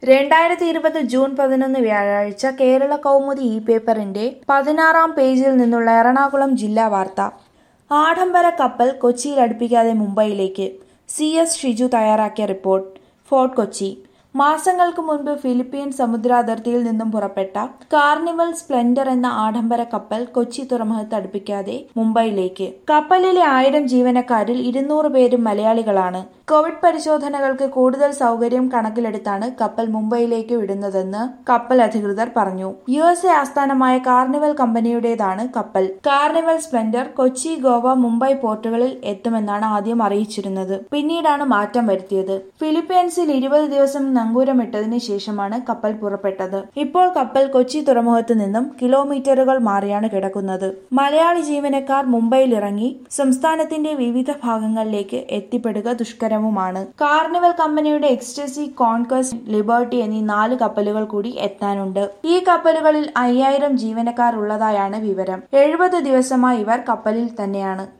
രണ്ടായിരത്തി ഇരുപത് ജൂൺ പതിനൊന്ന് വ്യാഴാഴ്ച കേരള കൗമുദി ഇ പേപ്പറിന്റെ പതിനാറാം പേജിൽ നിന്നുള്ള എറണാകുളം ജില്ലാ വാർത്ത ആഡംബര കപ്പൽ കൊച്ചിയിൽ അടുപ്പിക്കാതെ മുംബൈയിലേക്ക് സി എസ് ഷിജു തയ്യാറാക്കിയ റിപ്പോർട്ട് ഫോർട്ട് കൊച്ചി മാസങ്ങൾക്ക് മുൻപ് ഫിലിപ്പീൻ സമുദ്രാതിർത്തിയിൽ നിന്നും പുറപ്പെട്ട കാർണിവൽ സ്പ്ലെൻഡർ എന്ന ആഡംബര കപ്പൽ കൊച്ചി തുറമുഖത്ത് അടുപ്പിക്കാതെ മുംബൈയിലേക്ക് കപ്പലിലെ ആയിരം ജീവനക്കാരിൽ ഇരുന്നൂറ് പേരും മലയാളികളാണ് കോവിഡ് പരിശോധനകൾക്ക് കൂടുതൽ സൗകര്യം കണക്കിലെടുത്താണ് കപ്പൽ മുംബൈയിലേക്ക് വിടുന്നതെന്ന് കപ്പൽ അധികൃതർ പറഞ്ഞു യു എസ് എ ആസ്ഥാനമായ കാർണിവൽ കമ്പനിയുടേതാണ് കപ്പൽ കാർണിവൽ സ്പ്ലെൻഡർ കൊച്ചി ഗോവ മുംബൈ പോർട്ടുകളിൽ എത്തുമെന്നാണ് ആദ്യം അറിയിച്ചിരുന്നത് പിന്നീടാണ് മാറ്റം വരുത്തിയത് ഫിലിപ്പീൻസിൽ ഇരുപത് ദിവസം നങ്കൂരമിട്ടതിന് ശേഷമാണ് കപ്പൽ പുറപ്പെട്ടത് ഇപ്പോൾ കപ്പൽ കൊച്ചി തുറമുഖത്ത് നിന്നും കിലോമീറ്ററുകൾ മാറിയാണ് കിടക്കുന്നത് മലയാളി ജീവനക്കാർ മുംബൈയിൽ ഇറങ്ങി സംസ്ഥാനത്തിന്റെ വിവിധ ഭാഗങ്ങളിലേക്ക് എത്തിപ്പെടുക ദുഷ്കരവുമാണ് കാർണിവൽ കമ്പനിയുടെ എക്സ്റ്റസി കോൺക്വസ്റ്റ് ലിബർട്ടി എന്നീ നാല് കപ്പലുകൾ കൂടി എത്താനുണ്ട് ഈ കപ്പലുകളിൽ അയ്യായിരം ജീവനക്കാർ ഉള്ളതായാണ് വിവരം എഴുപത് ദിവസമായി ഇവർ കപ്പലിൽ തന്നെയാണ്